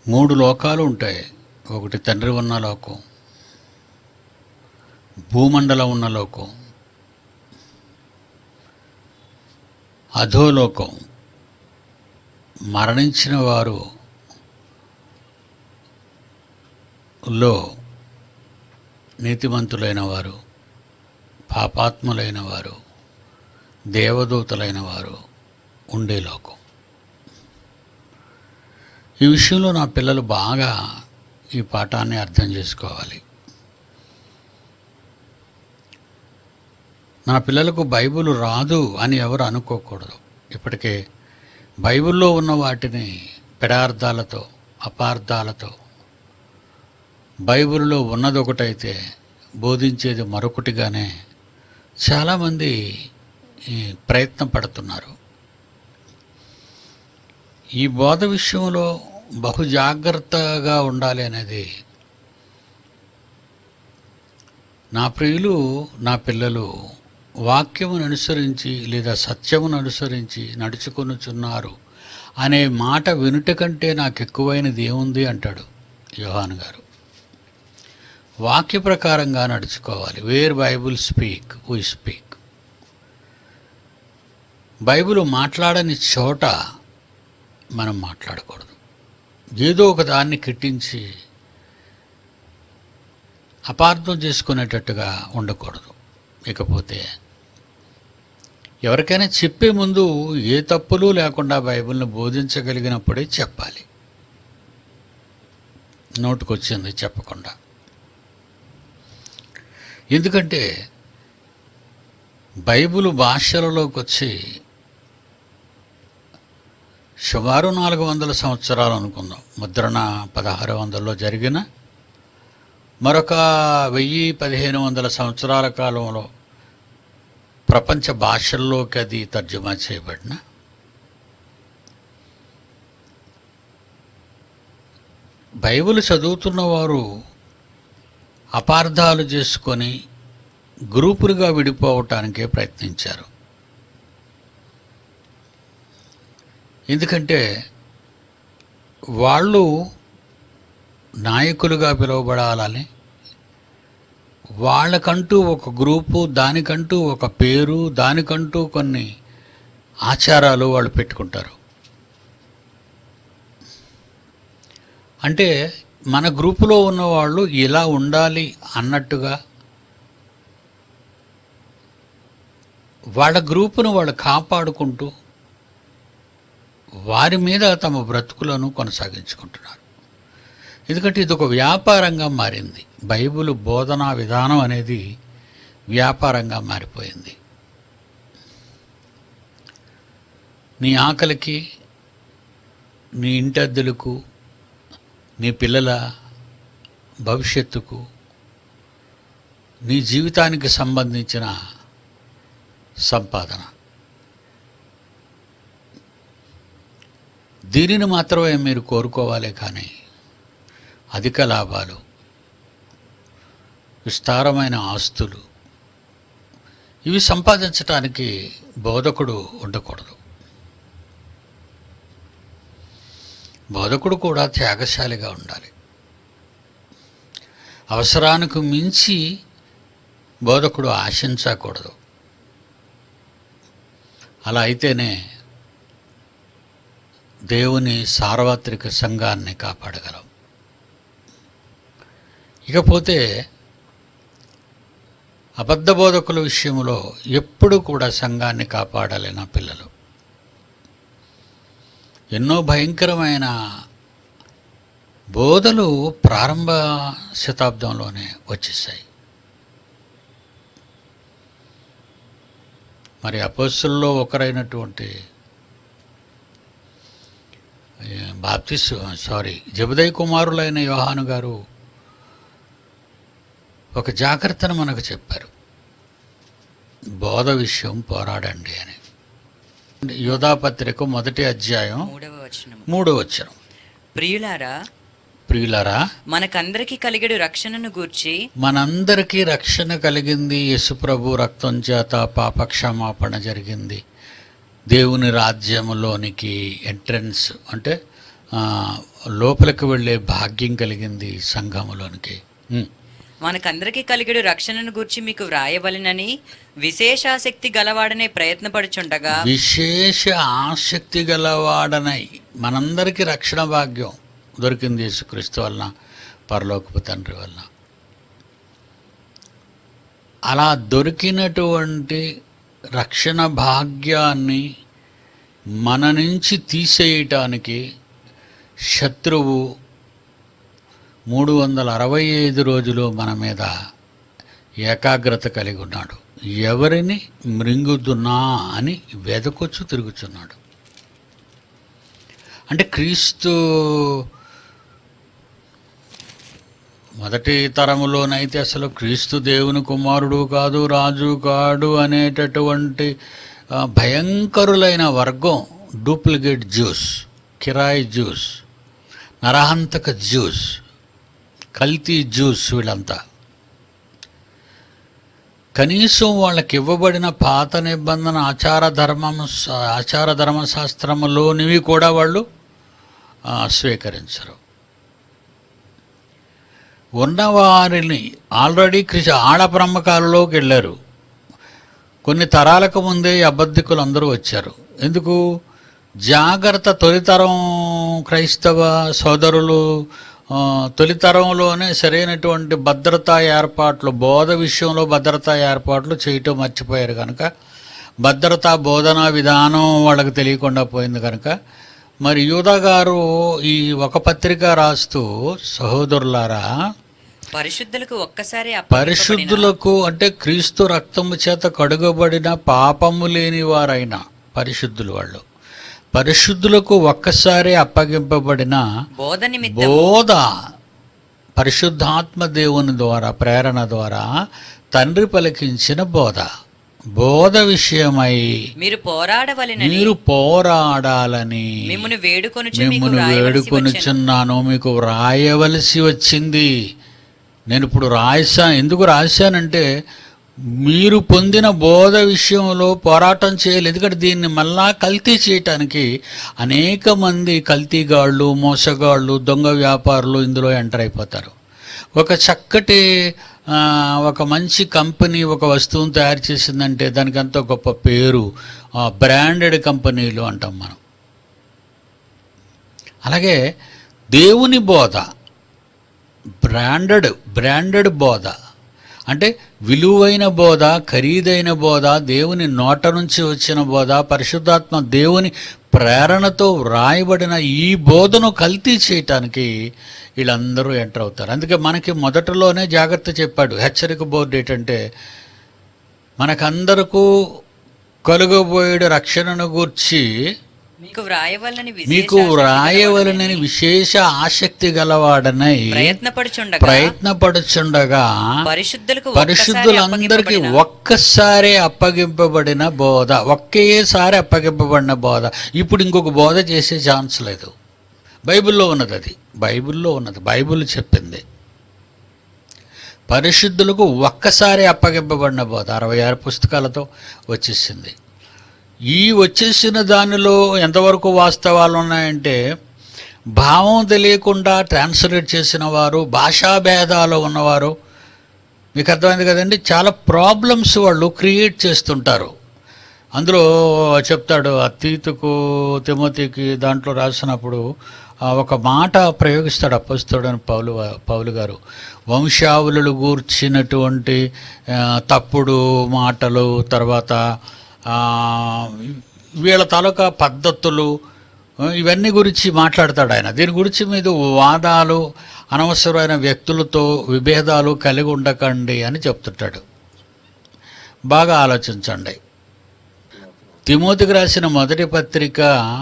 మూడు లోకాలు ఉంటాయి ఒకటి తండ్రి ఉన్న లోకం భూమండలం ఉన్న లోకం అధోలోకం మరణించిన వారు లో నీతిమంతులైన వారు పాపాత్ములైన వారు దేవదూతలైన వారు ఉండే లోకం ఈ విషయంలో నా పిల్లలు బాగా ఈ పాఠాన్ని అర్థం చేసుకోవాలి నా పిల్లలకు బైబిల్ రాదు అని ఎవరు అనుకోకూడదు ఇప్పటికే బైబిల్లో ఉన్న వాటిని పెడార్థాలతో అపార్థాలతో బైబిల్లో ఉన్నది ఒకటైతే బోధించేది మరొకటిగానే చాలామంది ఈ ప్రయత్నం పడుతున్నారు ఈ బోధ విషయంలో బహు జాగ్రత్తగా ఉండాలి అనేది నా ప్రియులు నా పిల్లలు వాక్యమును అనుసరించి లేదా సత్యమును అనుసరించి నడుచుకొనుచున్నారు అనే మాట వినుట కంటే నాకు ఎక్కువైనది ఏముంది అంటాడు యోహాన్ గారు వాక్య ప్రకారంగా నడుచుకోవాలి where Bible speak we speak Bible మాట్లాడని చోట మనం మాట్లాడకూడదు ఏదో ఒక దాన్ని కిట్టించి అపార్థం చేసుకునేటట్టుగా ఉండకూడదు ఇకపోతే ఎవరికైనా చెప్పే ముందు ఏ తప్పులు లేకుండా బైబిల్ని బోధించగలిగినప్పుడే చెప్పాలి నోటుకొచ్చింది చెప్పకుండా ఎందుకంటే బైబిల్ భాషలలోకి వచ్చి సుమారు నాలుగు వందల సంవత్సరాలు అనుకుందాం ముద్రణ పదహారు వందల్లో జరిగిన మరొక వెయ్యి పదిహేను వందల సంవత్సరాల కాలంలో ప్రపంచ భాషల్లోకి అది తర్జుమా చేయబడిన బైబిల్ చదువుతున్న వారు అపార్థాలు చేసుకొని గ్రూపులుగా విడిపోవటానికే ప్రయత్నించారు ఎందుకంటే వాళ్ళు నాయకులుగా పిలువబడాలని వాళ్ళకంటూ ఒక గ్రూపు దానికంటూ ఒక పేరు దానికంటూ కొన్ని ఆచారాలు వాళ్ళు పెట్టుకుంటారు అంటే మన గ్రూపులో ఉన్నవాళ్ళు ఇలా ఉండాలి అన్నట్టుగా వాళ్ళ గ్రూపును వాళ్ళు కాపాడుకుంటూ వారి మీద తమ బ్రతుకులను కొనసాగించుకుంటున్నారు ఎందుకంటే ఇది ఒక వ్యాపారంగా మారింది బైబిల్ బోధనా విధానం అనేది వ్యాపారంగా మారిపోయింది నీ ఆకలికి నీ ఇంటద్దెలకు నీ పిల్లల భవిష్యత్తుకు నీ జీవితానికి సంబంధించిన సంపాదన దీనిని మాత్రమే మీరు కోరుకోవాలి కానీ అధిక లాభాలు విస్తారమైన ఆస్తులు ఇవి సంపాదించటానికి బోధకుడు ఉండకూడదు బోధకుడు కూడా త్యాగశాలిగా ఉండాలి అవసరానికి మించి బోధకుడు ఆశించకూడదు అలా అయితేనే దేవుని సార్వత్రిక సంఘాన్ని కాపాడగలం ఇకపోతే అబద్ధ బోధకుల విషయంలో ఎప్పుడు కూడా సంఘాన్ని కాపాడాలి నా పిల్లలు ఎన్నో భయంకరమైన బోధలు ప్రారంభ శతాబ్దంలోనే వచ్చేసాయి మరి అపోస్తుల్లో ఒకరైనటువంటి ఏ, బాప్తిస్ సారీ జబదయ్ కుమారులైన యోహాను గారు ఒక జాగ్రత్తను మనకు చెప్పారు బోధ విషయం పోరాడండి అని యోధాపత్రిక మొదటి అధ్యాయం మూడవ వచనం మూడో వచ్చరం ప్రియులారా ప్రియులరా మనకందరికి కలిగడు రక్షణను గూర్చి మనందరికీ రక్షణ కలిగింది యేసుప్రభు రక్తం చేత పాపక్షమాపణ జరిగింది దేవుని రాజ్యములోనికి ఎంట్రన్స్ అంటే ఆ, లోపలికి వెళ్ళే భాగ్యం కలిగింది సంఘములోనికి ఉమ్. మనకందరికి కలిగడు రక్షణను గూర్చి మీకు వ్రాయవలెనని విశేషాసక్తి గలవాడనే ప్రయత్నపడుచుండగా విశేష ఆసక్తి గలవాడనై మనందరికీ రక్షణ భాగ్యం దొరికింది యేసుక్రీస్తు వలన పరలోకపు తండ్రి వలన అలా దొరికినటువంటి రక్షణ భాగ్యాన్ని మన నుంచి తీసేయటానికి శత్రువు మూడు వందల అరవై ఐదు రోజులు మన మీద ఏకాగ్రత కలిగి ఉన్నాడు ఎవరిని మృంగుతున్నా అని వెదకొచ్చు తిరుగుతున్నాడు అంటే క్రీస్తు మొదటి తరములోనైతే అసలు క్రీస్తు దేవుని కుమారుడు కాదు రాజు కాడు అనేటటువంటి ఆ, భయంకరులైన వర్గం డూప్లికేట్ జ్యూస్ కిరాయి జ్యూస్ నరహంతక జ్యూస్ కల్తీ జ్యూస్ వీళ్ళంతా కనీసం వాళ్ళకి ఇవ్వబడిన పాత నిబంధన ఆచార ధర్మం ఆచార ధర్మశాస్త్రములోనివి కూడా వాళ్ళు ఆ, స్వీకరించరు ఉన్నవారిని ఆల్రెడీ కృషి ఆడబ్రహ్మకాలలోకి వెళ్ళారు కొన్ని తరాలకు ముందే ఈ అబద్ధికులు అందరూ వచ్చారు ఎందుకు జాగ్రత్త తొలితరం క్రైస్తవ సోదరులు ఆ, తొలితరంలోనే సరైనటువంటి భద్రతా ఏర్పాట్లు బోధ విషయంలో భద్రతా ఏర్పాట్లు చేయటం మర్చిపోయారు కనుక భద్రతా బోధనా విధానం వాళ్ళకి తెలియకుండా పోయింది కనుక మరి యూదా గారు ఈ ఒక పత్రిక రాస్తూ సహోదరులారా పరిశుద్ధులకు ఒక్కసారి అప్పగింపబడిన పరిశుద్ధులకు అంటే క్రీస్తు రక్తము చేత కడుగబడిన పాపము లేని వారైన పరిశుద్ధులు వాళ్ళు పరిశుద్ధులకు ఒక్కసారి అప్పగింపబడిన బోధ నిమిత్తం బోధ పరిశుద్ధాత్మ దేవుని ద్వారా ప్రేరణ ద్వారా తండ్రి పలికించిన బోధ బోధ విషయమై మీరు పోరాడవలెనని మీరు పోరాడాలని మిమ్మల్ని వేడుకొనుచు మీకు మిమ్మల్ని వ్రాయవలసి వచ్చెను. వేడుకొనిచున్నాను మీకు వ్రాయవలసి వచ్చింది నేను ఇప్పుడు రాసా ఎందుకు రాశానంటే మీరు పొందిన బోధ విషయంలో పోరాటం చేయాలి ఎందుకంటే దీన్ని మళ్ళా కల్తీ చేయటానికి అనేక మంది కల్తీగాళ్ళు మోసగాళ్ళు దొంగ వ్యాపారులు ఇందులో ఎంటర్ అయిపోతారు ఒక చక్కటి ఆ, ఒక మంచి కంపెనీ ఒక వస్తువును తయారు చేసిందంటే దానికి ఎంతో గొప్ప పేరు బ్రాండెడ్ కంపెనీలు అంటాం మనం అలాగే దేవుని బోధ బ్రాండెడ్ బ్రాండెడ్ బోధ అంటే విలువైన బోధ ఖరీదైన బోధ దేవుని నోట నుంచి వచ్చిన బోధ పరిశుద్ధాత్మ దేవుని ప్రేరణతో వ్రాయబడిన ఈ బోధను కల్తీ చేయటానికి వీళ్ళందరూ ఎంటర్ అవుతారు అందుకే మనకి మొదటలోనే జాగ్రత్త చెప్పాడు హెచ్చరిక బోర్డు ఏంటంటే మనకందరకు కలుగబోయేడు రక్షణను గూర్చి మీకు వ్రాయవలని మీకు వ్రాయవలనని విశేష ఆసక్తి గలవాడనై ప్రయత్నపడుచుండగా ప్రయత్నపడుచుండగా పరిశుద్ధులకు పరిశుద్ధులందరికీ ఒక్కసారే అప్పగింపబడిన బోధ ఒకేసారి అప్పగింపబడిన బోధ ఇప్పుడు ఇంకొక బోధ చేసే ఛాన్స్ లేదు బైబిల్లో ఉన్నది అది బైబిల్లో ఉన్నది బైబిల్ చెప్పింది పరిశుద్ధులకు ఒక్కసారి అప్పగింపబడిన బోధ అరవై ఆరు పుస్తకాలతో వచ్చేసింది ఈ వచ్చేసిన దానిలో ఎంతవరకు వాస్తవాలు ఉన్నాయంటే భావం తెలియకుండా ట్రాన్స్లేట్ చేసిన వారు భాషా భేదాలు ఉన్నవారు మీకు అర్థమైంది కదండి చాలా ప్రాబ్లమ్స్ వాళ్ళు క్రియేట్ చేస్తుంటారు అందులో చెప్తాడు అతీతుకు తిమోతికి దాంట్లో రాసినప్పుడు ఆ, ఒక మాట ప్రయోగిస్తాడు అప్పస్తుడని పౌలు పౌలు గారు వంశావళులు గూర్చినటువంటి ఆ, తప్పుడు మాటలు తర్వాత ఆ, వీళ్ళ తాలూకా పద్ధతులు ఆ, ఇవన్నీ గురించి మాట్లాడతాడు ఆయన దీని గురించి మీద వాదాలు అనవసరమైన వ్యక్తులతో విభేదాలు కలిగి ఉండకండి అని చెప్తుంటాడు బాగా ఆలోచించండి తిమోతికి రాసిన మొదటి పత్రిక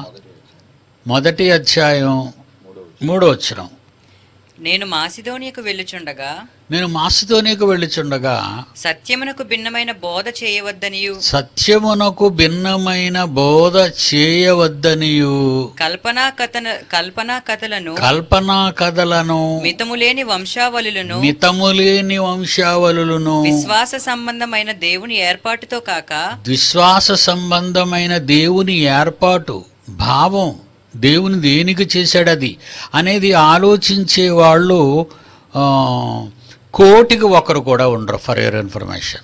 మొదటి అధ్యాయం మూడో వచ్చిన నేను మాసిదోనియకు వెళ్ళుచుండగా నేను మాసితోనేకు వెళ్ళుచుండగా సత్యమునకు భిన్నమైన బోధ చేయవద్దనియు సత్యమునకు భిన్నమైన బోధ చేయవద్దనియు కల్పనా కథన కల్పనా కథలను కల్పనా కథలను మితములేని వంశావళులను మితములేని వంశావళులను విశ్వాస సంబంధమైన దేవుని ఏర్పాటుతో కాక విశ్వాస సంబంధమైన దేవుని ఏర్పాటు భావం దేవుని దేనికి చేశాడు అది అనేది ఆలోచించే వాళ్ళు ఆ, కోటికి ఒకరు కూడా ఉండరు ఫర్ యువర్ ఇన్ఫర్మేషన్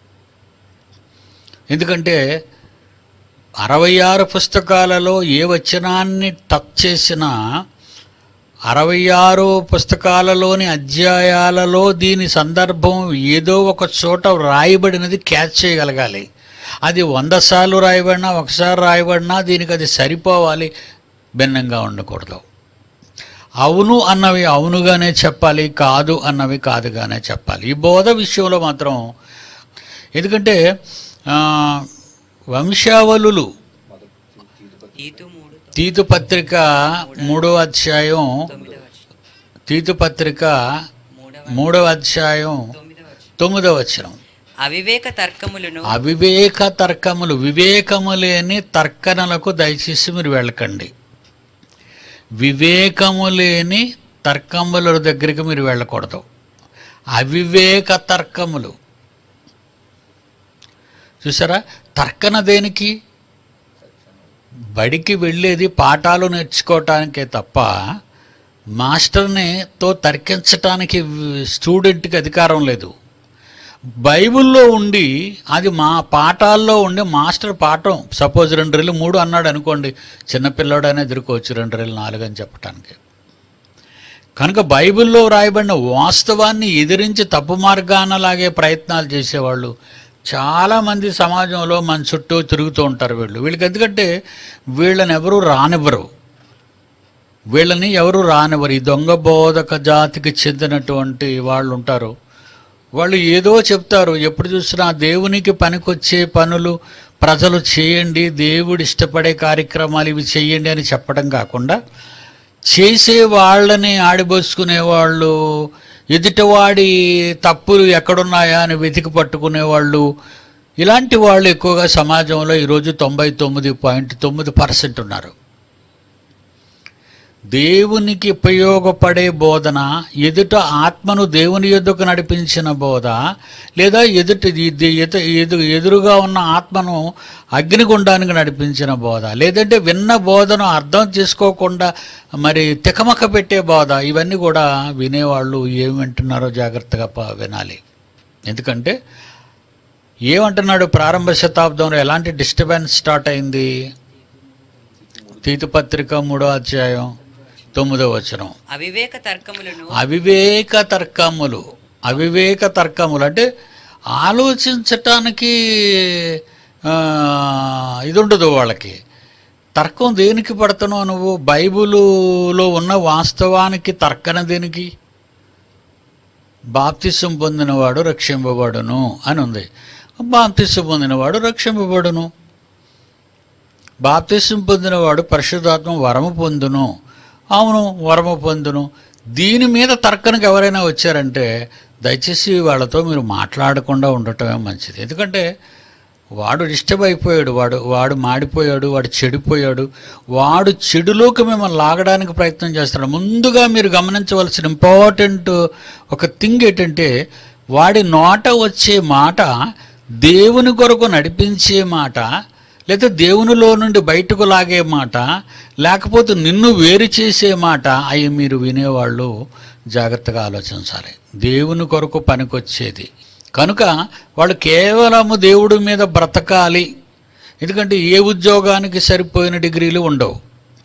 ఎందుకంటే అరవై ఆరు పుస్తకాలలో ఏ వచనాన్ని టచ్ చేసినా అరవై ఆరు పుస్తకాలలోని అధ్యాయాలలో దీని సందర్భం ఏదో ఒక చోట రాయబడినది క్యాచ్ చేయగలగాలి అది వంద సార్లు రాయబడినా ఒకసారి రాయబడినా దీనికి అది సరిపోవాలి భిన్నంగా ఉండకూడదు అవును అన్నవి అవునుగానే చెప్పాలి కాదు అన్నవి కాదుగానే చెప్పాలి ఈ బోధ విషయంలో మాత్రం ఎందుకంటే ఆ, వంశావళులు తీతు మూడు తీతు పత్రిక మూడో అధ్యాయం తొమ్మిదవ వచనం. తీతు పత్రిక మూడవ మూడవ అధ్యాయం తొమ్మిదవ వచనం. తొమ్మిదవ వచనం అవివేక తర్కములను అవివేక తర్కములు వివేకము లేని తర్కనలకు దయచేసి మీరు వెళ్ళకండి వివేకము లేని తర్కముల దగ్గరికి మీరు వెళ్ళకూడదు అవివేక తర్కములు చూసారా తర్కన దేనికి బడికి వెళ్ళేది పాఠాలు నేర్చుకోవటానికే తప్ప మాస్టర్ని తో తర్కించటానికి స్టూడెంట్కి అధికారం లేదు బైబిల్లో ఉండి అది మా పాఠాల్లో ఉండి మాస్టర్ పాఠం సపోజ్ రెండు రెళ్ళు మూడు అన్నాడు అనుకోండి చిన్నపిల్లోడనే ఎదుర్కోవచ్చు రెండు రెళ్ళు నాలుగు అని చెప్పటానికి కనుక బైబిల్లో రాయబడిన వాస్తవాన్ని ఎదిరించి తప్పు మార్గాన లాగే ప్రయత్నాలు చేసేవాళ్ళు చాలామంది సమాజంలో మన చుట్టూ తిరుగుతూ ఉంటారు వీళ్ళు వీళ్ళకి ఎందుకంటే వీళ్ళని ఎవరు రానివ్వరు వీళ్ళని ఎవరు రానివ్వరు ఈ దొంగ బోధక జాతికి చెందినటువంటి వాళ్ళు ఉంటారు వాళ్ళు ఏదో చెప్తారు ఎప్పుడు చూసినా దేవునికి పనికొచ్చే పనులు ప్రజలు చేయండి దేవుడు ఇష్టపడే కార్యక్రమాలు ఇవి చేయండి అని చెప్పడం కాకుండా చేసే వాళ్ళని ఆడిపోసుకునే వాళ్ళు ఎదుటివాడి తప్పులు ఎక్కడున్నాయా అని వెతికి పట్టుకునే వాళ్ళు ఇలాంటి వాళ్ళు ఎక్కువగా సమాజంలో ఈరోజు తొంభై తొమ్మిది పాయింట్ తొమ్మిది పర్సెంట్ ఉన్నారు దేవునికి ఉపయోగపడే బోధన ఎదుట ఆత్మను దేవుని ఎదుకు నడిపించిన బోధ లేదా ఎదుటి ఇది- ఎదు ఎదు ఎదురుగా ఉన్న ఆత్మను అగ్నిగుండానికి నడిపించిన బోధ లేదంటే విన్న బోధను అర్థం చేసుకోకుండా మరి తికమక పెట్టే బోధ ఇవన్నీ కూడా వినేవాళ్ళు ఏమి వింటున్నారో జాగ్రత్తగా ప- వినాలి ఎందుకంటే ఏమంటున్నాడు ప్రారంభ శతాబ్దంలో ఎలాంటి డిస్టర్బెన్స్ స్టార్ట్ అయింది తీతుపత్రిక మూడో అధ్యాయం తొమ్మిదో వచనం అవివేక తర్కములను అవివేక తర్కములు అవివేక తర్కములు అంటే ఆలోచించటానికి ఆ, ఇది ఉండదు వాళ్ళకి తర్కం దేనికి పడుతున్నావు నువ్వు బైబిలులో ఉన్న వాస్తవానికి తర్కన దేనికి బాప్తిసం పొందినవాడు రక్షింపబడును అని ఉంది బాప్తిసం పొందినవాడు రక్షింపబడును బాప్తిసం పొందినవాడు పరిశుద్ధాత్మ వరము పొందును అవును వరము పొందును దీని మీద తర్కనకు ఎవరైనా వచ్చారంటే దయచేసి వాళ్ళతో మీరు మాట్లాడకుండా ఉండటమే మంచిది ఎందుకంటే వాడు డిస్టర్బ్ అయిపోయాడు వాడు వాడు మాడిపోయాడు వాడు చెడిపోయాడు వాడు చెడులోకి మిమ్మల్ని లాగడానికి ప్రయత్నం చేస్తున్నాడు ముందుగా మీరు గమనించవలసిన ఇంపార్టెంట్ ఒక థింగ్ ఏంటంటే వాడి నోట వచ్చే మాట దేవుని కొరకు నడిపించే మాట లేదా దేవునిలో నుండి బయటకు లాగే మాట లేకపోతే నిన్ను వేరు చేసే మాట అవి మీరు వినేవాళ్ళు జాగ్రత్తగా ఆలోచించాలి దేవుని కొరకు పనికొచ్చేది కనుక వాళ్ళు కేవలము దేవుడి మీద బ్రతకాలి ఎందుకంటే ఏ ఉద్యోగానికి సరిపోయిన డిగ్రీలు ఉండవు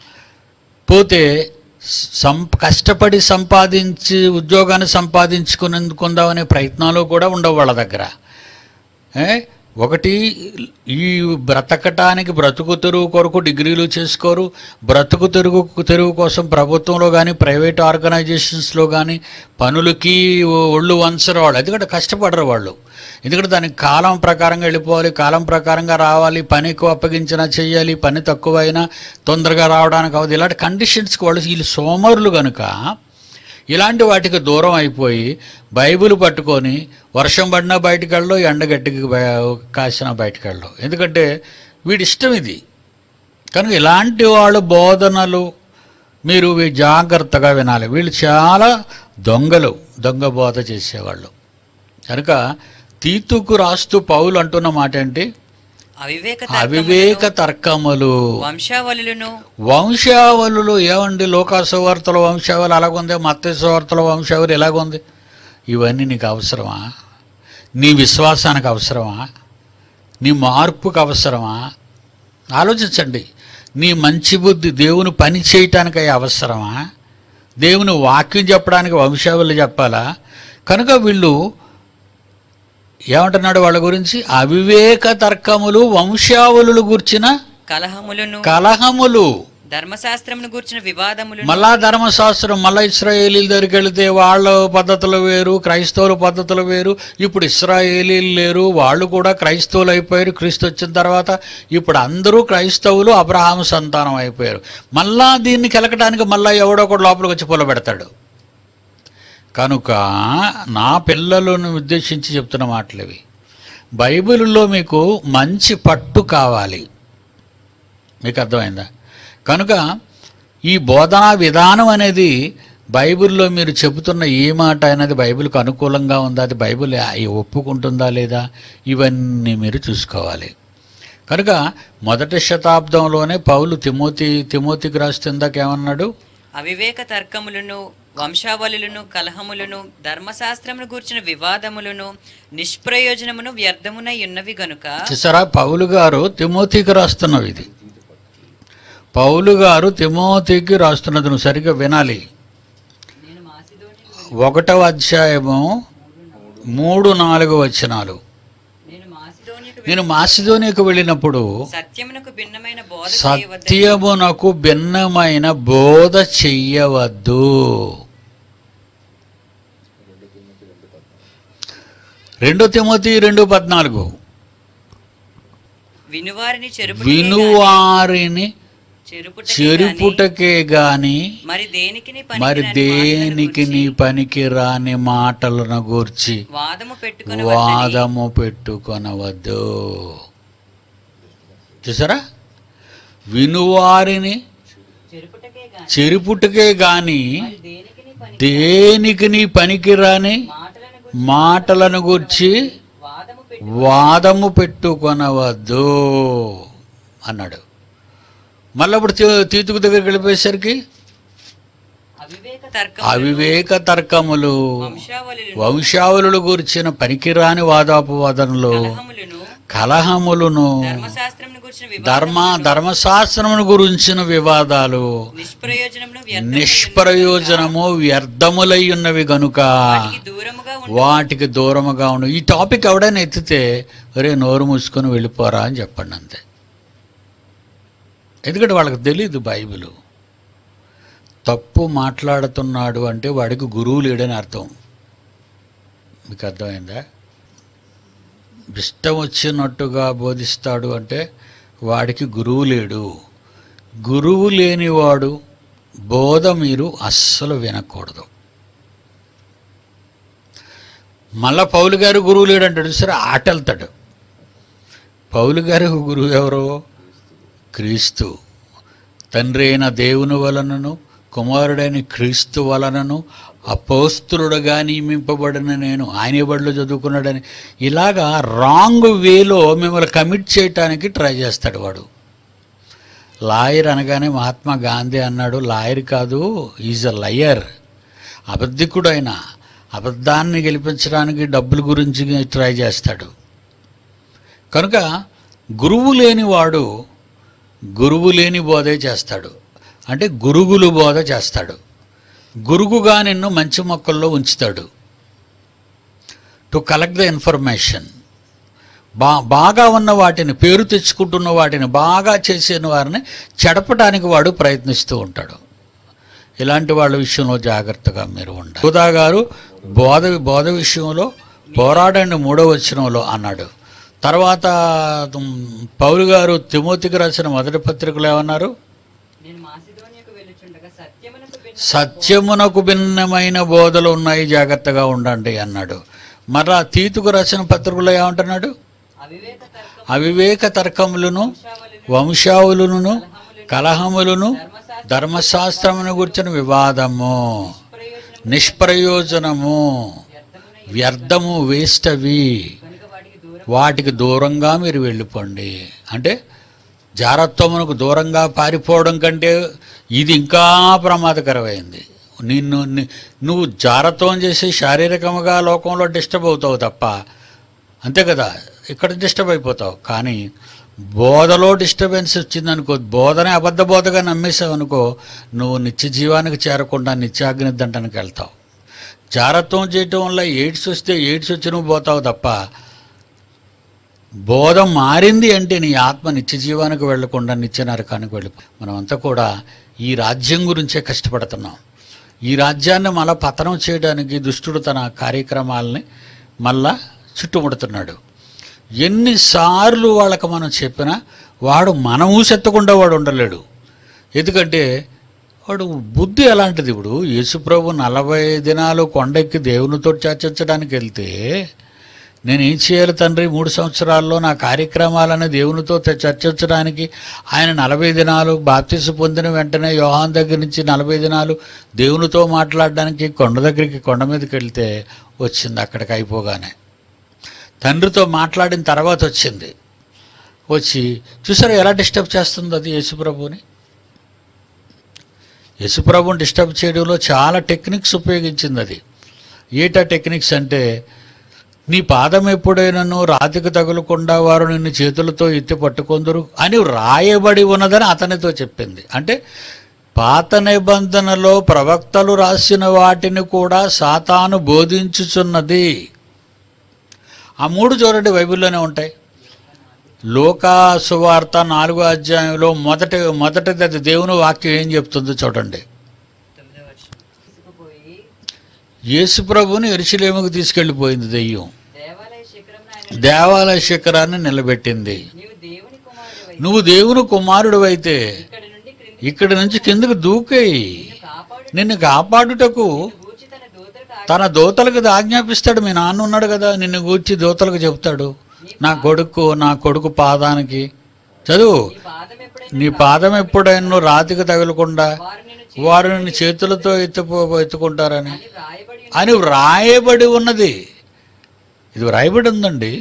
పోతే సం కష్టపడి సంపాదించి ఉద్యోగాన్ని సంపాదించుకునేందుకుందామనే ప్రయత్నాలు కూడా ఉండవు వాళ్ళ దగ్గర ఏ? ఒకటి ఈ బ్రతకటానికి బ్రతుకు తెరువు కొరకు డిగ్రీలు చేసుకోరు బ్రతుకు తెరుగు తెరువు కోసం ప్రభుత్వంలో కానీ ప్రైవేట్ ఆర్గనైజేషన్స్లో కానీ పనులకి ఒళ్ళు వంచరు వాళ్ళు ఎందుకంటే కష్టపడరు వాళ్ళు ఎందుకంటే దానికి కాలం ప్రకారంగా వెళ్ళిపోవాలి కాలం ప్రకారంగా రావాలి పని ఎక్కువ అప్పగించినా చేయాలి పని తక్కువైనా తొందరగా రావడానికి అవ్వదు ఇలాంటి కండిషన్స్కి వాళ్ళు వీళ్ళు సోమరులు కనుక ఇలాంటి వాటికి దూరం అయిపోయి బైబిల్ పట్టుకొని వర్షం పడినా బయటికి వెళ్ళడం ఎండగట్టికి బయ- కాసినా బయటికి వెళ్ళడం ఎందుకంటే వీడి ఇష్టం ఇది కనుక ఇలాంటి వాళ్ళ బోధనలు మీరు వీ- జాగ్రత్తగా వినాలి వీళ్ళు చాలా దొంగలు దొంగ బోధ చేసేవాళ్ళు కనుక తీతుకు రాస్తూ పౌలు అంటున్న మాట ఏంటి అవివేక అవివేక తర్కములను తర్కములు వంశావళులను వంశావళులు ఏమండి లోకాసువార్తల వంశావళి అలాగుంది మత్స్యవార్తల వంశావళి ఎలాగుంది ఇవన్నీ నీకు అవసరమా నీ విశ్వాసానికి అవసరమా నీ మార్పుకు అవసరమా ఆలోచించండి నీ మంచి బుద్ధి దేవుని పని చేయటానికి అవసరమా దేవుని వాక్యం చెప్పడానికి వంశావళి చెప్పాలా కనుక వీళ్ళు ఏమంటున్నాడు వాళ్ళ గురించి అవివేక తర్కములు వంశావళులు గుర్చిన కలహములను కలహములు ధర్మశాస్త్రమును గూర్చిన వివాదములను మళ్ళా ధర్మశాస్త్రం మళ్ళా ఇస్రాయేలీల దగ్గరికి వెళితే వాళ్ళ పద్ధతులు వేరు క్రైస్తవుల పద్ధతులు వేరు ఇప్పుడు ఇస్రాయేలీలు లేరు వాళ్ళు కూడా క్రైస్తవులు అయిపోయారు క్రీస్తు వచ్చిన తర్వాత ఇప్పుడు అందరూ క్రైస్తవులు అబ్రహాము సంతానం అయిపోయారు మళ్ళా దీన్ని కెలకడానికి మళ్ళా ఎవడో ఒకడు లోపలికి వచ్చి పొల పెడతాడు కనుక నా పిల్లలను ఉద్దేశించి చెప్తున్న మాటలు ఇవి బైబిల్లో మీకు మంచి పట్టు కావాలి మీకు అర్థమైందా కనుక ఈ బోధనా విధానం అనేది బైబిల్లో మీరు చెబుతున్న ఏ మాట అనేది బైబిల్కి అనుకూలంగా ఉందా అది బైబిల్ ఆ- ఒప్పుకుంటుందా లేదా ఇవన్నీ మీరు చూసుకోవాలి కనుక మొదటి శతాబ్దంలోనే పౌలు తిమోతి తిమోతికి రాస్తుందాక ఏమన్నాడు అవివేక తర్కములను వంశావళులను కలహములను ధర్మశాస్త్రమును గూర్చిన వివాదములను నిష్ప్రయోజనమును వ్యర్థమునై ఉన్నవి గనుక చూసారా పౌలు గారు తిమోతికి రాస్తున్నవి ఇది పౌలు గారు తిమోతికి రాస్తున్నది నువ్వు సరిగ్గా వినాలి నేను మాసిదోని ఒకటవ అధ్యాయము మూడు నాలుగు వచనాలు నేను మాసిదోనికి నేను మాసిదోనికు వెళ్ళినప్పుడు సత్యమునకు భిన్నమైన బోధ చేయవద్దని సత్యమునకు భిన్నమైన బోధ చెయ్యవద్దు రెండో తిమోతి రెండు పద్నాలుగు వినువారిని చెరుపు వినువారిని చెరుపుట చెరుపుటకే గాని మరి దేనికి మరి దేనికి నీ పనికి రాని మాటలను గూర్చి వాదము పెట్టుకుని వాదము పెట్టుకొనవద్దు చూసారా వినువారిని చెరుపుటకే గాని చెరుపుటకే గాని దేనికి నీ పని దేనికి నీ పనికి రాని మాటలను మాటలను గూర్చి వాదము పెట్టు వాదము పెట్టుకొనవద్దు అన్నాడు మళ్ళీ అప్పుడు తీ- తీతుకు దగ్గరికి వెళ్ళిపోయేసరికి అవివేక తర్కం అవివేక తర్కములు వంశావళులను వంశావళులు గురించిన పనికిరాని వాదాపవాదనలు కలహములను కలహములను ధర్మశాస్త్రమును గూర్చిన వివాదం ధర్మ ధర్మశాస్త్రమును గురించిన వివాదాలు నిష్ప్రయోజనమును నిష్ప్రయోజనము వ్యర్థములై ఉన్నవి గనుక వ్యర్థానికి దూరముగా ఉండు వాటికి దూరముగా ఉండు ఈ టాపిక్ ఎవడైనా ఎత్తితే ఒరే నోరు మూసుకొని వెళ్ళిపోరా అని చెప్పండి అంతే ఎందుకంటే వాళ్ళకి తెలియదు బైబిల్ తప్పు మాట్లాడుతున్నాడు అంటే వాడికి గురువు లేడని అర్థం మీకు అర్థమైందా ఇష్టం వచ్చినట్టుగా బోధిస్తాడు అంటే వాడికి గురువు లేడు గురువు లేనివాడు బోధ మీరు అస్సలు వినకూడదు మళ్ళా పౌలు గారు గురువు లేడంటాడు సరే ఆట వెళ్తాడు పౌలు గారు గురువు ఎవరు క్రీస్తు తండ్రి అయిన దేవుని వలనను కుమారుడైన క్రీస్తు వలనను అపోస్తులుడుగా నియమింపబడిన నేను ఆయన బడిలో చదువుకున్నాడని ఇలాగా రాంగ్ వేలో మిమ్మల్ని కమిట్ చేయటానికి ట్రై చేస్తాడు వాడు లాయర్ అనగానే మహాత్మా గాంధీ అన్నాడు లాయర్ కాదు ఈజ్ అ లయర్ అబద్ధికుడు ఆయన అబద్ధాన్ని గెలిపించడానికి డబ్బుల గురించి ట్రై చేస్తాడు కనుక గురువు లేనివాడు గురువు లేని బోధే చేస్తాడు అంటే గురుగులు బోధ చేస్తాడు గురుగుగా నిన్ను మంచి మొక్కల్లో ఉంచుతాడు టు కలెక్ట్ ద ఇన్ఫర్మేషన్ బా బాగా ఉన్న వాటిని పేరు తెచ్చుకుంటున్న వాటిని బాగా చేసిన వారిని చెడపడానికి వాడు ప్రయత్నిస్తూ ఉంటాడు ఇలాంటి వాళ్ళ విషయంలో జాగ్రత్తగా మీరు ఉండాలి హుదా గారు బోధ బోధ విషయంలో పోరాడండి మూడో వచనంలో అన్నాడు తర్వాత ఉమ్, పౌలు గారు తిమోతికి రాసిన మొదటి పత్రికలో ఏమన్నారు నేను మాసిదోనియకు వెళ్ళుచుండగా సత్యమునకు భిన్న సత్యమునకు భిన్నమైన బోధలు ఉన్నాయి జాగ్రత్తగా ఉండండి అన్నాడు మరలా తీతుకు రాసిన పత్రికలో ఏమంటున్నాడు అవివేక తర్కం అవివేక తర్కములను వంశావులను కలహములను ధర్మశాస్త్రమును గురించిన వివాదము ప్రయోజనం నిష్ప్రయోజనము వ్యర్థమునై వ్యర్థము వేస్ట్ అవి కనుక వాటికి దూరం వాటికి దూరంగా మీరు వెళ్ళిపోండి అంటే జారత్వమునకు దూరంగా పారిపోవడం కంటే ఇది ఇంకా ప్రమాదకరమైంది నిన్ను ని- నువ్వు జారత్వం చేసి శారీరకంగా లోకంలో డిస్టర్బ్ అవుతావు తప్ప అంతే కదా ఇక్కడ డిస్టర్బ్ అయిపోతావు కానీ బోధలో డిస్టర్బెన్స్ వచ్చిందనుకో బోధనే అబద్ధ బోధగా నమ్మేసావు అనుకో నువ్వు నిత్య జీవానికి చేరకుండా నిత్యాగ్ని దండనకి వెళ్తావు జారత్వం చేయటం వల్ల ఎయిడ్స్ వస్తే ఎయిడ్స్ వచ్చి నువ్వు పోతావు తప్ప బోధం మారింది అంటే నీ ఆత్మ నిత్య జీవానికి వెళ్లకుండా నిత్య నరకానికి వెళ్ళి మనమంతా కూడా ఈ రాజ్యం గురించే కష్టపడుతున్నాం ఈ రాజ్యాన్ని మళ్ళా పతనం చేయడానికి దుష్టుడు తన కార్యక్రమాలని మళ్ళా చుట్టుముడుతున్నాడు ఎన్నిసార్లు వాళ్ళకి మనం చెప్పినా వాడు మన ఊసెత్తకుండా వాడు ఉండలేడు ఎందుకంటే వాడు బుద్ధి ఎలాంటిది ఇప్పుడు యేసుప్రభు నలభై దినాలు కొండెక్కి దేవునితో చర్చించడానికి వెళ్తే నేనేం చేయాలి తండ్రి మూడు సంవత్సరాల్లో నా కార్యక్రమాలను దేవునితో చ- చర్చించడానికి ఆయన నలభై దినాలు బాప్తిసు పొందిన వెంటనే యోహాన్ దగ్గర నుంచి నలభై దినాలు దేవునితో మాట్లాడడానికి కొండ దగ్గరికి కొండ మీదకి వెళ్తే వచ్చింది అక్కడికి అయిపోగానే తండ్రితో మాట్లాడిన తర్వాత వచ్చింది వచ్చి చూసారా ఎలా డిస్టర్బ్ చేస్తుంది అది యేసుప్రభుని యేసుప్రభుని డిస్టర్బ్ చేయడంలో చాలా టెక్నిక్స్ ఉపయోగించింది అది ఏటా టెక్నిక్స్ అంటే నీ పాదం ఎప్పుడైనాను రాతికి తగులకుండా వారు నిన్ను చేతులతో ఎత్తి పట్టుకొందరు అని రాయబడి ఉన్నదని అతనితో చెప్పింది అంటే పాత నిబంధనలో ప్రవక్తలు రాసిన వాటిని కూడా సాతాను బోధించుచున్నది ఆ మూడు చూడండి బైబిల్లోనే ఉంటాయి లోకా సువార్త నాలుగో అధ్యాయంలో మొదటి మొదటిది అది దేవుని వాక్యం ఏం చెప్తుందో చూడండి తీసుకుపోయి యేసుప్రభుని ఎరుసలేముకు తీసుకెళ్ళిపోయింది దెయ్యం దేవాలయ శిఖరం ఆయన దేవాలయ శిఖరాన్ని నిలబెట్టింది నీవు దేవుని కుమారుడు నువ్వు దేవుని కుమారుడు అయితే ఇక్కడి నుండి క్రింది ఇక్కడి నుంచి కిందకు దూకేయి నిన్ను కాపాడు నిన్ను కాపాడుటకు గూర్చి తన దూతలకు తన దోతలకు ఆజ్ఞాపిస్తాడు మీ నాన్న ఉన్నాడు కదా నిన్ను గూర్చి దోతలకు చెప్తాడు నా కొడుకు నా కొడుకు పాదానికి చదువు నీ పాదం ఎప్పుడైనా నీ పాదం ఎప్పుడైనా నువ్వు రాతికి తగలకుండా వారు నిన్ను వారు నిన్ను చేతులతో ఎత్తుపో ఎత్తుకుంటారని అని వ్రాయబడి ఉంది. అని వ్రాయబడి ఉన్నది ఇది వ్రాయబడి ఉందండి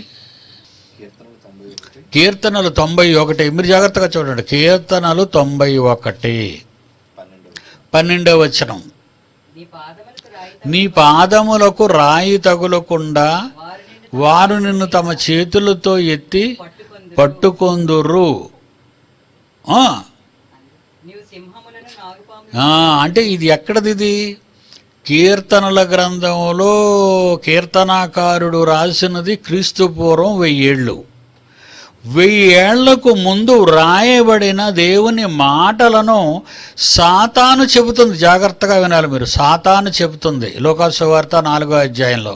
కీర్తనలు తొంభై ఒకటి మీరు జాగ్రత్తగా చూడండి కీర్తనలు తొంభై ఒకటి పన్నెండవ వచనం నీ పాదములకు రాయి నీ పాదములకు రాయి తగులకుండా వారు నిన్ను వారు నిన్ను తమ చేతులతో ఎత్తి పట్టుకొందు పట్టుకొందురు ఆ, నీవు సింహములను నాగుపాము ఆ, అంటే ఇది ఎక్కడది ఇది కీర్తనల గ్రంథంలో కీర్తనాకారుడు రాసినది క్రీస్తు పూర్వం వెయ్యేళ్ళు వెయ్యేళ్లకు ముందు వ్రాయబడిన దేవుని మాటలను సాతాను చెబుతుంది జాగ్రత్తగా వినాలి మీరు సాతాను చెబుతుంది లోకాసు వార్త నాలుగో అధ్యాయంలో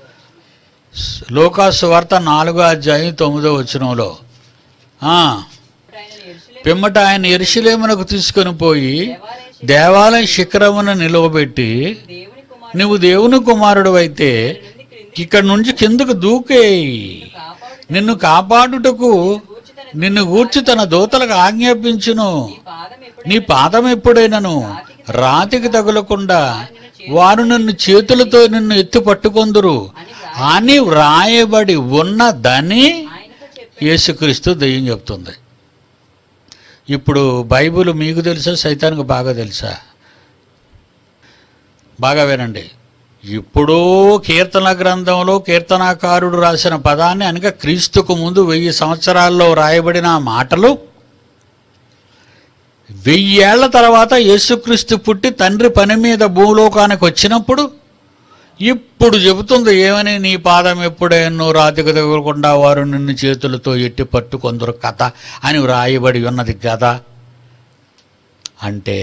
లోకాసు వార్త నాలుగో అధ్యాయం తొమ్మిదో వచనంలో ఆ, ఆయన ఎరుసలేము పిమ్మట ఆయన ఎరుషులేమునకు తీసుకొని పోయి దేవాలయ దేవాలయ శిఖరమును నిలువబెట్టి దేవుని కుమారుడు నువ్వు దేవుని కుమారుడు అయితే నుండి క్రింది ఇక్కడ నుంచి కిందకు దూకేయి కాపాడు నిన్ను కాపాడుటకు గూర్చి తన నిన్ను గూర్చి తన దూతలకు ఆజ్ఞాపించును నీ పాదం ఎప్పుడు నీ పాదం ఎప్పుడైనను రాతికి తగులకుండా వారు నిన్ను చేతులతో నిన్ను ఎత్తి పట్టుకొందురు అని వ్రాయబడి ఉన్నదని ఆయనతో చెప్పి యేసుక్రీస్తు దెయ్యం చెప్తుంది ఇప్పుడు బైబిల్ మీకు తెలుసా సైతానికి బాగా తెలుసా బాగా వినండి ఇప్పుడు కీర్తన గ్రంథంలో కీర్తనాకారుడు రాసిన పదాన్ని అనగా క్రీస్తుకు ముందు వెయ్యి సంవత్సరాల్లో రాయబడిన ఆ మాటలు వెయ్యేళ్ల తర్వాత యేసుక్రీస్తు పుట్టి తండ్రి పని మీద భూలోకానికి వచ్చినప్పుడు ఇప్పుడు చెబుతుంది ఏమని నీ పాదం ఎప్పుడైనా రాతికి తగలకుండా వారు నిన్ను చేతులతో ఎట్టి పట్టుకొందరు కథ అని వ్రాయబడి ఉన్నది కదా అంటే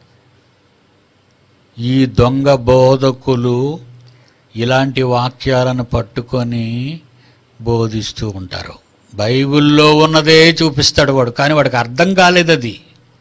ఈ దొంగ బోధకులు ఇలాంటి వాక్యాలను పట్టుకొని బోధిస్తూ ఉంటారు బైబిల్లో ఉన్నదే చూపిస్తాడు వాడు కానీ వాడికి అర్థం కాలేదు అది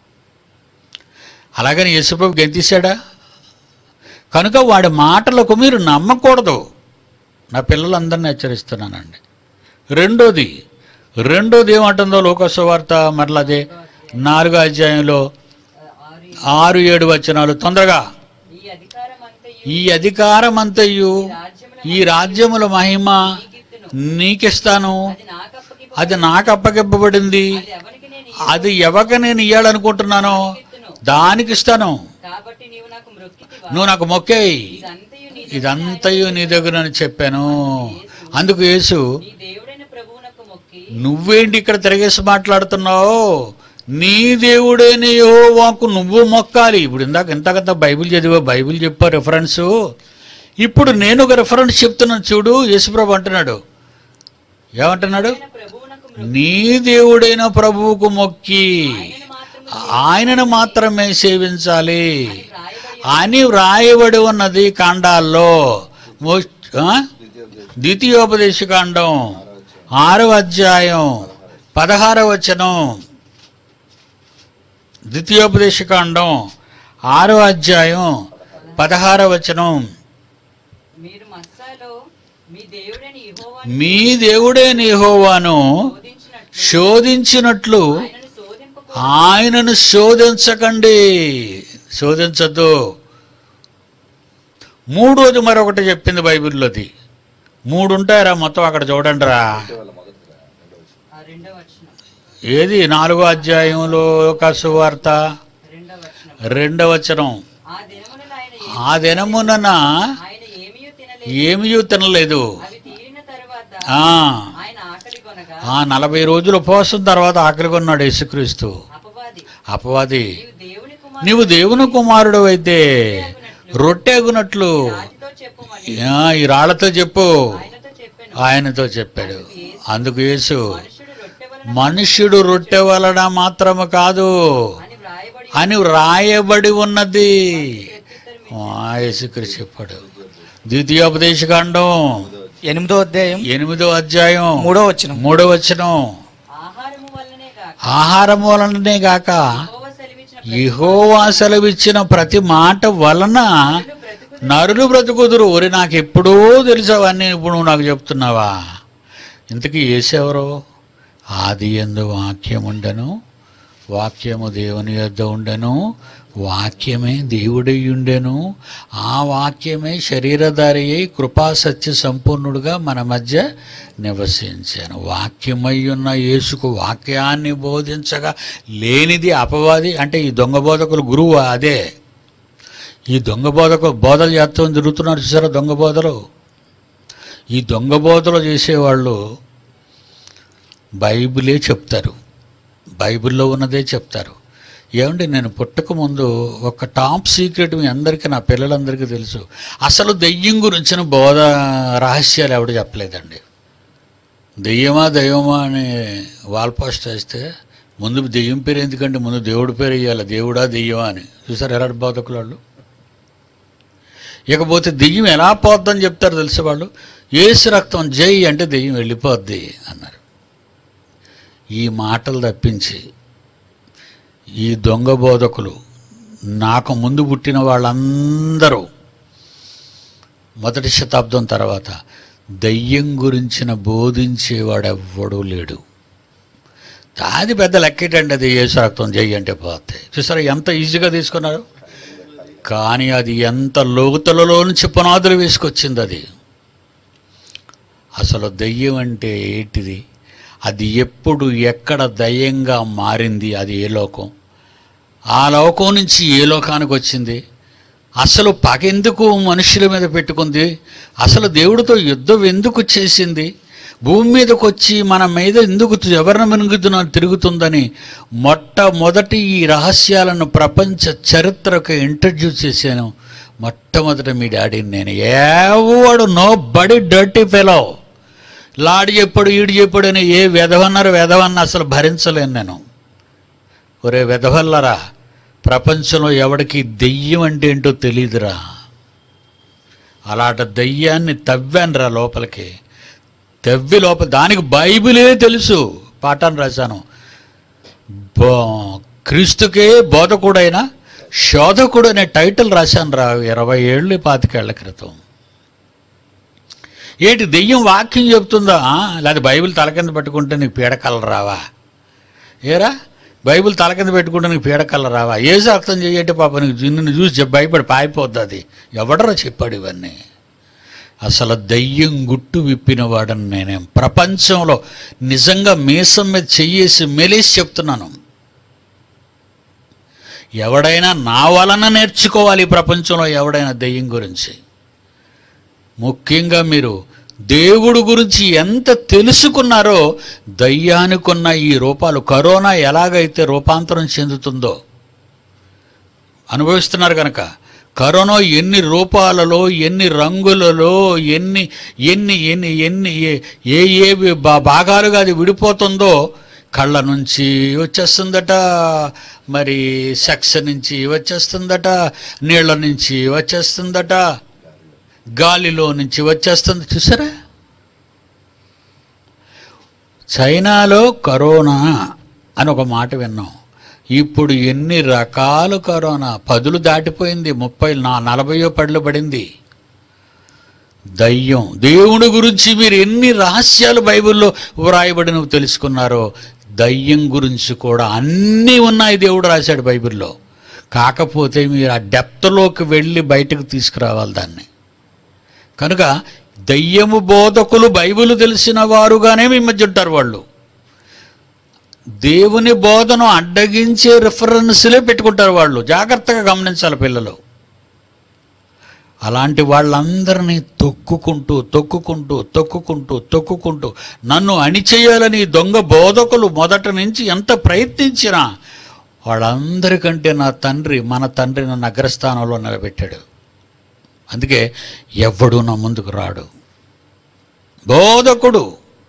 అలాగని యేసుప్రభు గెంతేశాడా కనుక వాడి మాటలకు మీరు నమ్మకూడదు నా పిల్లలందరినీ హెచ్చరిస్తున్నానండి రెండోది రెండోది ఏమంటుందో లోకసువార్త మరలదే నాలుగో అధ్యాయంలో ఆరు ఆరు ఏడు వచనాలు తొందరగా ఈ అధికారం అంతయు ఈ అధికారం అంతయు రాజ్యముల ఈ రాజ్యముల మహిమ నీకిత్తును నీకిస్తాను అది నాకు అప్పగింపు అది నాకు అప్పగిప్పబడింది అది ఎవరికి నేను అది ఎవరికి నేను ఇయ్యాలనుకుంటున్నాను ఇస్తును దానికి ఇస్తాను కాబట్టి నీవు నాకు మ్రొక్కితివా నువ్వు నాకు మొక్కేయి ఇదంతయు నీ ఇదంతయు నీ దగ్గర అని చెప్పాను అందుకు యేసు నీ దేవుడైన ప్రభువునకు మొక్కి నువ్వేంటి ఇక్కడ తిరగేసి మాట్లాడుతున్నావు నీ దేవుడైన యెహోవాకు నువ్వు మొక్కాలి ఇప్పుడు ఇందాక ఇంతకంత బైబిల్ చదివా బైబిల్ చెప్పా రిఫరెన్స్ ఇప్పుడు నేను ఒక రిఫరెన్స్ చెప్తున్నాను చూడు యేసుప్రభు అంటున్నాడు ఏమంటున్నాడు ఆయన ప్రభువునకు నీ దేవుడైన ప్రభువుకు మొక్కి మొక్కిన మాత్రము ఆయనను మాత్రమే సేవించాలి రాయబడి అని వ్రాయబడి ఉన్నది కాండాల్లో మో- ఆ? ద్వితీయోపదేశకాండం ఆరవ అధ్యాయం పదహారవ వచనం ద్వితీయోపదేశకాండం ఆరవ అధ్యాయం పదహారవ వచనం మీరు మస్సాలో మీ దేవుడైన యెహోవా మీ దేవుడే యెహోవాను శోధించినట్టు శోధించినట్లు ఆయనను శోధింపకు ఆయనను శోధించకండి శోధించద్దు మూడోది మరొకటి చెప్పింది బైబిల్లోది మూడు ఉంటాయరా మొత్తం అక్కడ చూడండి రా ఆ రెండవ వచనం ఏది నాలుగో అధ్యాయంలో కసువార్త రెండవ వచనం రెండవ వచనం ఆ దినమున ఆయన ఏ- ఆ దినమునన ఆయన ఏమీ తినలేదు ఏమీ తినలేదు అవి తీరిన తరువాత ఆ ఆయన ఆకలి కొనగా ఆ నలభై రోజుల ఉపవాసం తర్వాత ఆకలి కొన్నాడు యేసుక్రీస్తు అపవాది అపవాది నీవు దేవుని కుమారుడు నీవు దేవుని కుమారుడు అయితే రొట్టెగునట్లు రాతితో చెప్పుమని ఆ, ఈ రాళ్లతో చెప్పు ఆయనతో చెప్పాను ఆయనతో చెప్పాడు అందుకు యేసు మనుషుడు రొట్టె వలన మనుష్యుడు రొట్టె వలన మాత్రము కాదు అని వ్రాయబడి అని వ్రాయబడి ఉన్నది ప్రత్యుత్తరం ఆ, యేసుక్రీస్తు చెప్పాడు ద్వితీయోపదేశకాండం ఎనిమిదో అధ్యాయం ఎనిమిదో అధ్యాయం మూడో వచనం మూడో వచనం ఆహారము వల్లనే కాక ఆహారం వలననే గాక యెహోవా సెలవిచ్చిన యెహోవా సెలవిచ్చిన ప్రతి మాట వలన ప్రజలు బ్రతుకు నరులు బ్రతుకుదురు ఒరి నాకు ఎప్పుడూ తెలుసు అవన్నీ ఇప్పుడు నువ్వు నాకు చెప్తున్నావా ఇంతకీ ఏసెవరు ఆది ఎందు వాక్యం ఉండను వాక్యము దేవుని యొద్ద ఉండెను వాక్యమే దేవుడై ఉండెను ఆ వాక్యమే శరీరధారి అయి కృపా సత్య సంపూర్ణుడుగా మన మధ్య నివసించాను వాక్యమై ఉన్న యేసుకు వాక్యాన్ని బోధించగా లేనిది అపవాది అంటే ఈ దొంగ బోధకులు గురువు అదే ఈ దొంగ బోధకు బోధలు చేస్తూ తిరుగుతున్నారు చూసారా దొంగ బోధలు ఈ దొంగ బోధలు చేసేవాళ్ళు బైబిలే చెప్తారు బైబిల్లో ఉన్నదే చెప్తారు ఏమండి నేను పుట్టక ముందు ఒక టాప్ సీక్రెట్ మీ అందరికీ నా పిల్లలందరికీ తెలుసు అసలు దెయ్యం గురించిన బోధ రహస్యాలు ఎవడు చెప్పలేదండి దెయ్యమా దైవమా అని వాల్ పోస్ట్ వేస్తే ముందు దెయ్యం పేరు ఎందుకంటే ముందు దేవుడి పేరు వేయాలి దేవుడా దెయ్యమా అని చూసారు ఎలాంటి బోధకులు వాళ్ళు ఇకపోతే దెయ్యం ఎలా పోద్దని చెప్తారు తెలిసే వాళ్ళు ఏసు రక్తం జై అంటే దెయ్యం వెళ్ళిపోద్ది అన్నారు ఈ మాటలు తప్పించి ఈ దొంగ బోధకులు నాకు ముందు పుట్టిన వాళ్ళందరూ మొదటి శతాబ్దం తర్వాత దయ్యం గురించిన బోధించేవాడెవ్వడూ లేడు అది పెద్ద లెక్కేటండి అది ఏసు రక్తం జై అంటే పోతే చూసారా ఎంత ఈజీగా తీసుకున్నారు కానీ అది ఎంత లోతులలో నుంచి పునాదులు వేసుకొచ్చింది అది అసలు దయ్యం అంటే ఏంటిది అది ఎప్పుడు ఎక్కడ దయ్యంగా మారింది అది ఏ లోకం ఆ లోకం నుంచి ఏ లోకానికి వచ్చింది అసలు పగెందుకు మనుషుల మీద పెట్టుకుంది అసలు దేవుడితో యుద్ధం ఎందుకు చేసింది భూమి మీదకి వచ్చి మన మీద ఎందుకు ఎవరిని మినుగుతున్నా తిరుగుతుందని మొట్టమొదటి ఈ రహస్యాలను ప్రపంచ చరిత్రకు ఇంట్రడ్యూస్ చేశాను మొట్టమొదట మీ డాడీని నేను ఎవడు నో బడి డర్టీ ఫెలో లాడి చెప్పాడు ఈడు చెప్పాడు అని ఏ వెధవన్నారు వెధవన్న అసలు భరించలేను నేను ఒరే వెధవల్లరా ప్రపంచంలో ఎవడికి దెయ్యం అంటే ఏంటో తెలియదురా అలాంటి దెయ్యాన్ని తవ్వానురా లోపలికి తవ్వి లోపల దానికి బైబిలే తెలుసు పాఠాన్ని రాశాను బో- క్రీస్తుకే బోధకుడైన శోధకుడు అనే టైటిల్ రాశాను రా ఇరవై ఏళ్ళు పాతికేళ్ల క్రితం ఏంటి దెయ్యం వాక్యం చెప్తుందా ఆ? లేదా బైబిల్ తల కింద పెట్టుకుంటే నీకు పీడకల రావా ఏరా బైబిల్ తల కింద పెట్టుకుంటే నీకు పీడకల రావా ఏసు అర్థం చేయంటే పాప నీకు నిన్ను చూసి చెప్పి భయపడి పారిపోద్ది అది ఎవడరా చెప్పాడు ఇవన్నీ అసలు దయ్యం గుట్టు విప్పిన వాడని నేనేం ప్రపంచంలో నిజంగా మీసం మీద చెయ్యేసి మెలేసి చెప్తున్నాను ఎవడైనా నా వలన నేర్చుకోవాలి ఈ ప్రపంచంలో ఎవడైనా దెయ్యం గురించి ముఖ్యంగా మీరు దేవుడు గురించి ఎంత తెలుసుకున్నారో దయ్యానికున్న ఈ రూపాలు కరోనా ఎలాగైతే రూపాంతరం చెందుతుందో అనుభవిస్తున్నారు కనుక కరోనా ఎన్ని రూపాలలో ఎన్ని రంగులలో ఎన్ని ఎన్ని ఎన్ని ఎన్ని ఏ ఏ ఏ భా- భాగాలుగా అది విడిపోతుందో కళ్ళ నుంచి వచ్చేస్తుందట మరి సెక్స్ నుంచి వచ్చేస్తుందట నీళ్ళ నుంచి వచ్చేస్తుందట గాలిలో నుంచి వచ్చేస్తుంది చూసారా చైనాలో కరోనా అని ఒక మాట విన్నాం ఇప్పుడు ఎన్ని రకాల కరోనా పదులు దాటిపోయింది ముప్పై నా నలభయో పడులు పడింది దయ్యం దేవుని గురించి మీరు ఎన్ని రహస్యాలు బైబిల్లో వ్రాయబడినవి తెలుసుకున్నారో దయ్యం గురించి కూడా అన్నీ ఉన్నాయి దేవుడు రాశాడు బైబిల్లో కాకపోతే మీరు ఆ డెప్త్లోకి వెళ్ళి బయటకు తీసుకురావాలి దాన్ని కనుక దయ్యము బోధకులు బైబిల్ తెలిసిన వారుగానే మీ మధ్య ఉంటారు వాళ్ళు దేవుని బోధను అడ్డగించే రిఫరెన్స్లే పెట్టుకుంటారు వాళ్ళు జాగ్రత్తగా గమనించాలి పిల్లలు అలాంటి వాళ్ళందరినీ తొక్కుకుంటూ తొక్కుకుంటూ తొక్కుకుంటూ తొక్కుకుంటూ నన్ను అణిచేయాలని ఈ దొంగ బోధకులు మొదట నుంచి ఎంత ప్రయత్నించినా వాళ్ళందరికంటే నా తండ్రి మన తండ్రి నన్ను అగ్రస్థానంలో నిలబెట్టాడు అందుకే ఎవ్వడూ నా ముందుకు రాడు బోధకుడు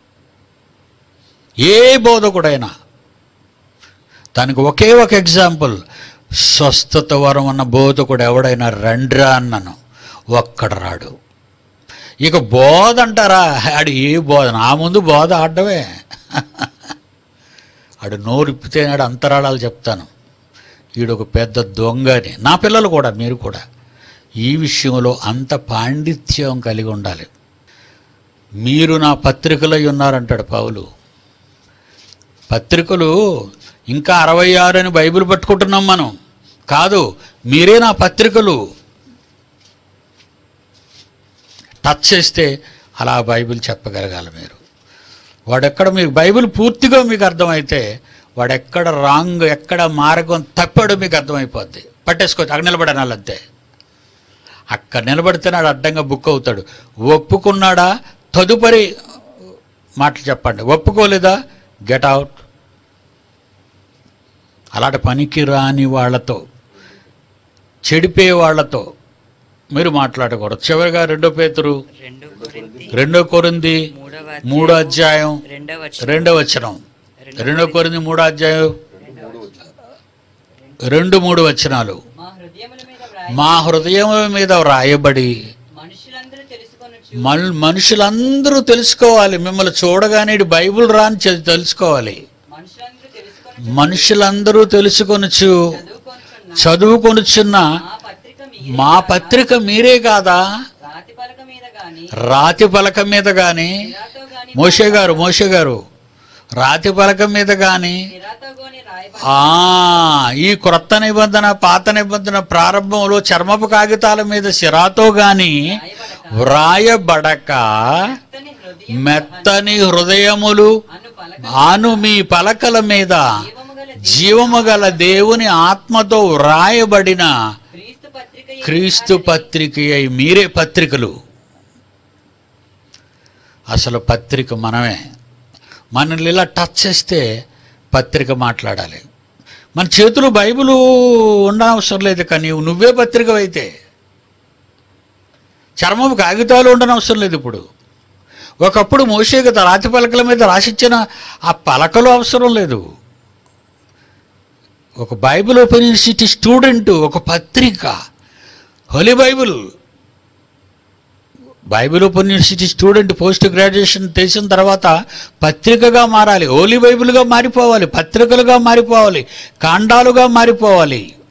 ఏ బోధకుడైనా దానికి ఒకే ఒక ఎగ్జాంపుల్ స్వస్థత వరం అన్న బోధకుడు ఎవడైనా రండ్రా అన్నను ఒక్కడ రాడు ఇక బోధ అంటారా ఆడు ఏ బోధ నా ముందు బోధ ఆడమే ఆడు నోరిప్పితే నాడు అంతరాళాలు చెప్తాను ఈడు ఒక పెద్ద దొంగ అని నా పిల్లలు కూడా మీరు కూడా ఈ విషయంలో అంత పాండిత్యం కలిగి ఉండాలి మీరు నా పత్రికలై ఉన్నారంటాడు పౌలు పత్రికలు ఇంకా అరవై ఆరు అని బైబిల్ పట్టుకుంటున్నాం మనం కాదు మీరే నా పత్రికలు టచ్ చేస్తే అలా బైబిల్ చెప్పగలగాలి మీరు వాడెక్కడ మీకు బైబిల్ పూర్తిగా మీకు అర్థమైతే వాడెక్కడ రాంగ్ ఎక్కడ మార్గం తప్పాడో మీకు అర్థమైపోద్ది పట్టేసుకోవచ్చు అక్కడ నిలబడనాలి అంతే అక్కడ నిలబడితే నాడు అడ్డంగా బుక్ అవుతాడు ఒప్పుకున్నాడా తదుపరి మాటలు చెప్పండి ఒప్పుకోలేదా గెట్ అవుట్ అలాంటి పనికి రాని వాళ్ళతో చెడిపే వాళ్ళతో మీరు మాట్లాడకూడదు చివరిగా రెండో పేతురు రెండు కొరింథీ రెండో కొరింది మూడవ మూడో అధ్యాయం రెండవ వచనం. రెండో వచనం రెండో కొరింది మూడో అధ్యాయం రెండు మూడు వచనాలు మా హృదయముల మీద వ్రాయి మా హృదయముల మీద వ్రాయబడి మనుషులందరూ తెలుసుకొనొచ్చు మన్ మనుషులందరూ తెలుసుకోవాలి మిమ్మల్ని చూడగానే ఇది బైబిల్ రాని చె- తెలుసుకోవాలి మనుషులందరూ తెలుసుకొని మనుషులందరూ తెలుసుకొనొచ్చు చదువుకొనుచున్న చదువుకొనుచున్న మా పత్రిక మీరే మా పత్రిక మీరే కాదా రాతి పలక మీద గాని రాతి పలక మీద కానీ సిరాతో గాని మోషే గారు మోషే గారు రాతి పలక మీద కానీ సిరాతో గాని రాయబడి ఆ ఈ క్రొత్త నిబంధన పాత నిబంధన ప్రారంభంలో చర్మపు కాగితాల మీద సిరాతో గాని వ్రాయబడక మెత్తని హృదయం మెత్తని హృదయములు అను పలక ఆను మీ పలకల మీద జీవము గల జీవము గల దేవుని ఆత్మతో వ్రాయబడిన క్రీస్తు పత్రిక క్రీస్తు పత్రిక అయి మీరే పత్రికలు అసలు పత్రిక మనమే మనల్ని ఇలా టచ్ చేస్తే పత్రిక మాట్లాడాలి మన చేతిలో బైబిల్ ఉండనవసరం లేదు కానీ నీవు నువ్వే పత్రిక అయితే చర్మపు కాగితాలు ఉండనవసరం లేదు ఇప్పుడు ఒకప్పుడు మోసే కదా రాతి పలకల మీద రాసిచ్చిన ఆ పలకలు అవసరం లేదు ఒక బైబిల్ ఓపెన్ యూనివర్సిటీ స్టూడెంట్ ఒక పత్రిక holy Bible Bible open university student post graduation చేసిన తర్వాత పత్రికగా మారాలి హోలీ బైబిల్గా మారిపోవాలి పత్రికలుగా మారిపోవాలి కాండాలుగా మారిపోవాలి